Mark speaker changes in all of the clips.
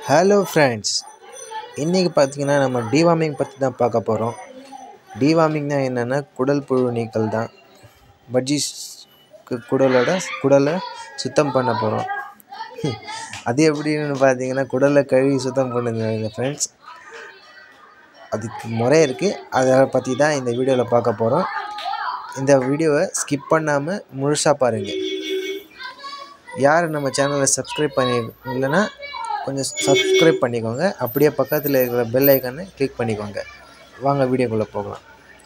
Speaker 1: hello friends இன்றைக்கி பார்த்தீங்கன்னா நம்ம டிவார்மிங் பற்றி தான் பார்க்க போகிறோம் டிவார்மிங்னா என்னென்னா குடல் புழு நீக்கல் தான் பஜ்ஜிஸ்க்கு குடலோட குடலை சுத்தம் பண்ண போகிறோம் அது எப்படின்னு பார்த்தீங்கன்னா குடலை கழுவி சுத்தம் பண்ணுங்க ஃப்ரெண்ட்ஸ் அதுக்கு முறை இருக்குது அதை பற்றி தான் இந்த வீடியோவில் பார்க்க போகிறோம் இந்த வீடியோவை ஸ்கிப் பண்ணாமல் முழுசாக பாருங்கள் யார் நம்ம சேனலை சப்ஸ்கிரைப் பண்ணி இல்லைன்னா கொஞ்சம் சப்ஸ்கிரைப் பண்ணிக்கோங்க அப்படியே பக்கத்தில் இருக்கிற பெல் ஐக்கானை கிளிக் பண்ணிக்கோங்க வாங்க வீடியோக்குள்ளே போகலாம்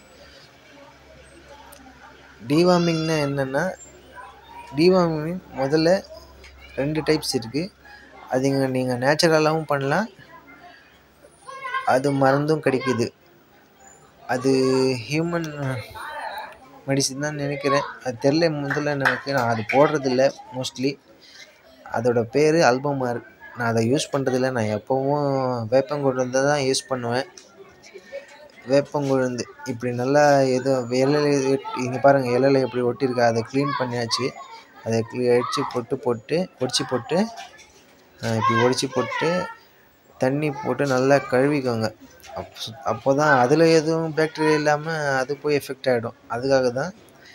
Speaker 1: டிவார்மிங்னா என்னென்னா டிவார்மிங் முதல்ல ரெண்டு டைப்ஸ் இருக்குது அதுங்க நீங்கள் நேச்சுரலாகவும் பண்ணலாம் அது மருந்தும் கிடைக்குது அது ஹியூமன் மெடிசின் தான் நினைக்கிறேன் அது தெரில முதல்ல எனக்கு நான் அது போடுறதில்ல மோஸ்ட்லி அதோட பேர் அல்பமார் நான் அதை யூஸ் பண்ணுறதில்ல நான் எப்போவும் வேப்பங்குழுந்து தான் யூஸ் பண்ணுவேன் வேப்பங்குழுந்து இப்படி நல்லா ஏதோ இலையில இங்கே பாருங்கள் இலையில எப்படி ஒட்டியிருக்கா அதை க்ளீன் பண்ணியாச்சு அதை க்ளீ அடித்து பொட்டு போட்டு பொடிச்சு போட்டு இப்படி ஒடிச்சு போட்டு தண்ணி போட்டு நல்லா கழுவிக்கோங்க அப் அப்போ தான் அதில் எதுவும் பேக்டீரியா இல்லாமல் அது போய் எஃபெக்ட் ஆகிடும் அதுக்காக தான்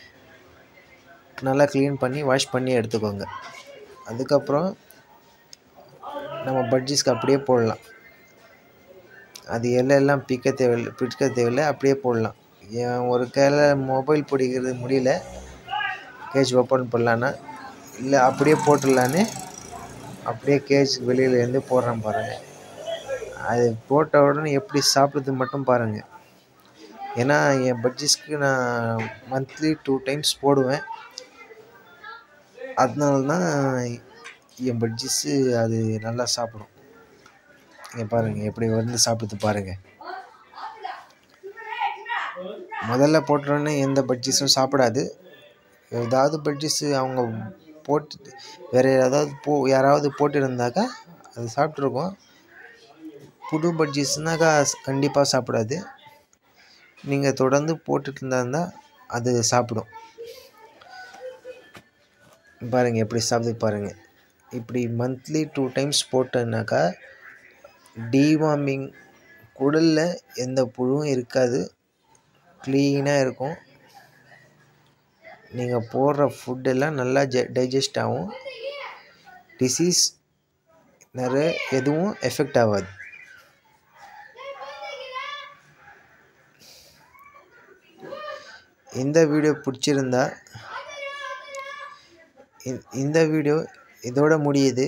Speaker 1: நல்லா க்ளீன் பண்ணி வாஷ் பண்ணி எடுத்துக்கோங்க அதுக்கப்புறம் நம்ம பட்ஜிஸ்க்கு அப்படியே போடலாம் அது எல்லாம் பிக்க தேவையில்லை பிடிக்க தேவையில்லை அப்படியே போடலாம் என் ஒரு கையில் மொபைல் பிடிக்கிறது முடியல கேஜ் ஓப்பன் பண்ணலான்னா இல்லை அப்படியே போட்டுடலான்னு அப்படியே கேஜ் வெளியிலேருந்து போடுறேன் பாருங்கள் அது போட்ட உடனே எப்படி சாப்பிடுறது மட்டும் பாருங்கள் ஏன்னா என் பட்ஜெட்ஸ்க்கு நான் மந்த்லி டூ டைம்ஸ் போடுவேன் அதனால தான் என் பட்ஜெட்ஸு அது நல்லா சாப்பிடும் இங்கே பாருங்கள் எப்படி வந்து சாப்பிடுது பாருங்கள் முதல்ல போட்டோன்னே எந்த பட்ஜெட்ஸும் சாப்பிடாது ஏதாவது பட்ஜெட்ஸு அவங்க போட்டு வேறு ஏதாவது போ யாராவது போட்டிருந்தாக்கா அது சாப்பிட்ருக்கோம் புது பட்ஜெட்ஸ்னாக்கா கண்டிப்பாக சாப்பிடாது நீங்கள் தொடர்ந்து போட்டுட்டு இருந்தா அது சாப்பிடும் பாருங்கள் எப்படி சாப்பிட்டு பாருங்கள் இப்படி மந்த்லி டூ டைம்ஸ் போட்டோன்னாக்கா டிவார்மிங் குடலில் எந்த புழுவும் இருக்காது க்ளீனாக இருக்கும் நீங்கள் போடுற ஃபுட்டெல்லாம் நல்லா ஜெ டைஜஸ்ட் ஆகும் டிசீஸ் நிறைய எதுவும் எஃபெக்ட் ஆகாது இந்த வீடியோ பிடிச்சிருந்தா இந்த வீடியோ இதோட முடியுது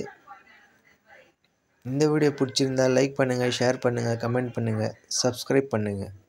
Speaker 1: இந்த வீடியோ பிடிச்சிருந்தா லைக் பண்ணுங்கள் ஷேர் பண்ணுங்கள் கமெண்ட் பண்ணுங்கள் சப்ஸ்கிரைப் பண்ணுங்கள்